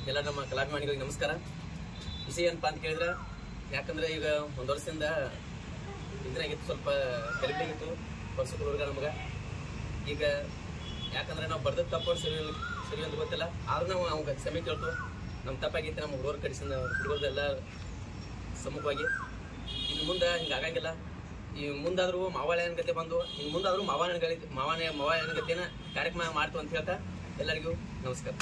ಎಲ್ಲ ನಮ್ಮ ಕಲಾಭಿಮಾನಿಗಳಿಗೆ ನಮಸ್ಕಾರ ವಿಷಯ ಏನಪ್ಪಾ ಅಂತ ಕೇಳಿದ್ರೆ ಯಾಕಂದ್ರೆ ಈಗ ಒಂದು ವರ್ಷದಿಂದ ಇದ್ರಾಗಿತ್ತು ಸ್ವಲ್ಪ ಗರಿಬಿಗಿತ್ತು ವರ್ಷದ ಹುಡುಗ ನಮ್ಗೆ ಈಗ ಯಾಕಂದ್ರೆ ನಾವು ಬರ್ದದ್ದು ತಪ್ಪು ಸರಿ ಸರಿ ಅಂತ ಗೊತ್ತಿಲ್ಲ ಆದ್ರೂ ನಾವು ಅವ್ಗೆ ಕ್ಷಮೆ ಕೇಳ್ತು ನಮ್ಮ ತಪ್ಪಾಗೈತೆ ನಮ್ಮ ಹುಡುಗರ ಕಡಿಸಿದ ಹುಡುಗರದೆಲ್ಲ ಸಮ್ಮುಖವಾಗಿ ಇನ್ನು ಮುಂದೆ ಹಿಂಗೆ ಆಗಂಗಿಲ್ಲ ಈ ಮುಂದಾದ್ರೂ ಮಾವಾಳ ಗತಿ ಬಂದು ಇನ್ನು ಮುಂದಾದ್ರೂ ಮಾವಾನ ಗತಿ ಮಾವಾನ ಮಾವಾಳ ಗತಿನ ಕಾರ್ಯಕ್ರಮ ಮಾಡ್ತು ಅಂತ ಹೇಳ್ತಾ ಎಲ್ಲರಿಗೂ ನಮಸ್ಕಾರ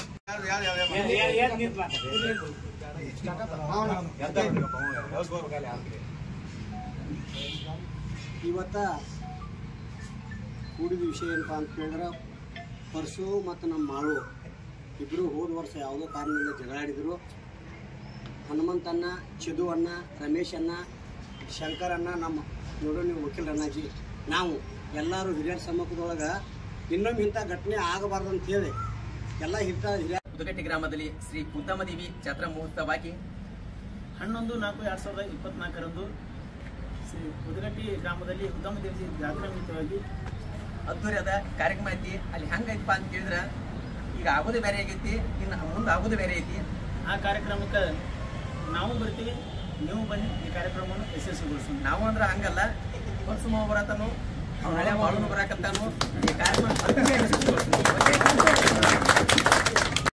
ಇವತ್ತ ಕೂಡಿದ ವಿಷಯ ಏನಪ್ಪ ಅಂತ ಕೇಳಿದ್ರೆ ಪರಶು ಮತ್ತು ನಮ್ಮ ಮಾಳು ಇಬ್ಬರು ಹೋದ ವರ್ಷ ಯಾವುದೋ ಕಾರಣದಿಂದ ಜಗಳಾಡಿದರು ಹನುಮಂತಣ್ಣ ಚಿದು ಅಣ್ಣ ರಮೇಶ್ ಅಣ್ಣ ಶಂಕರಣ್ಣ ನಮ್ಮ ನೋಡೋ ನೀವು ವಕೀಲ ಅಣ್ಣಾಜಿ ನಾವು ಎಲ್ಲರೂ ಹಿರಿಯರ ಸಮ್ಮುಖದೊಳಗೆ ಇನ್ನೊಮ್ಮೆ ಇಂಥ ಘಟನೆ ಆಗಬಾರ್ದು ಅಂತ ಹೇಳಿ ಎಲ್ಲ ಹಿರಿಯ ಹಿರಿಯ ಉದಗಟ್ಟಿ ಗ್ರಾಮದಲ್ಲಿ ಶ್ರೀ ಕುಂತಮದೇವಿ ಜಾತ್ರಾ ಮಹೋತ್ಸವವಾಗಿ ಹನ್ನೊಂದು ನಾಲ್ಕು ಎರಡು ಸಾವಿರದ ಇಪ್ಪತ್ನಾಲ್ಕರಂದು ಶ್ರೀ ಉದಗಟ್ಟಿ ಗ್ರಾಮದಲ್ಲಿ ಉತ್ತಮ ದೇವಿ ಜಾತ್ರಾ ನಿಮಿತ್ತವಾಗಿ ಅದ್ದೂರಿಯಾದ ಕಾರ್ಯಕ್ರಮ ಐತಿ ಅಲ್ಲಿ ಹೆಂಗೈತಪ್ಪ ಅಂತ ಕೇಳಿದ್ರೆ ಈಗ ಆಗೋದು ಬೇರೆ ಆಗೈತಿ ಇನ್ನು ಮುಂದೆ ಆಗೋದು ಬೇರೆ ಐತಿ ಆ ಕಾರ್ಯಕ್ರಮಕ್ಕೆ ನಾವು ಬರ್ತೀವಿ ನೀವು ಬನ್ನಿ ಈ ಕಾರ್ಯಕ್ರಮವನ್ನು ಯಶಸ್ವಿಗೊಳಿಸೋಣ ನಾವು ಅಂದ್ರೆ ಹಂಗಲ್ಲ ವರ್ಷ ಬರತಾನು ಅವ್ನ ಹಳೆ ಬಾಳು ಬರಾಕತ್ತಾನು ಈ ಕಾರ್ಯಕ್ರಮ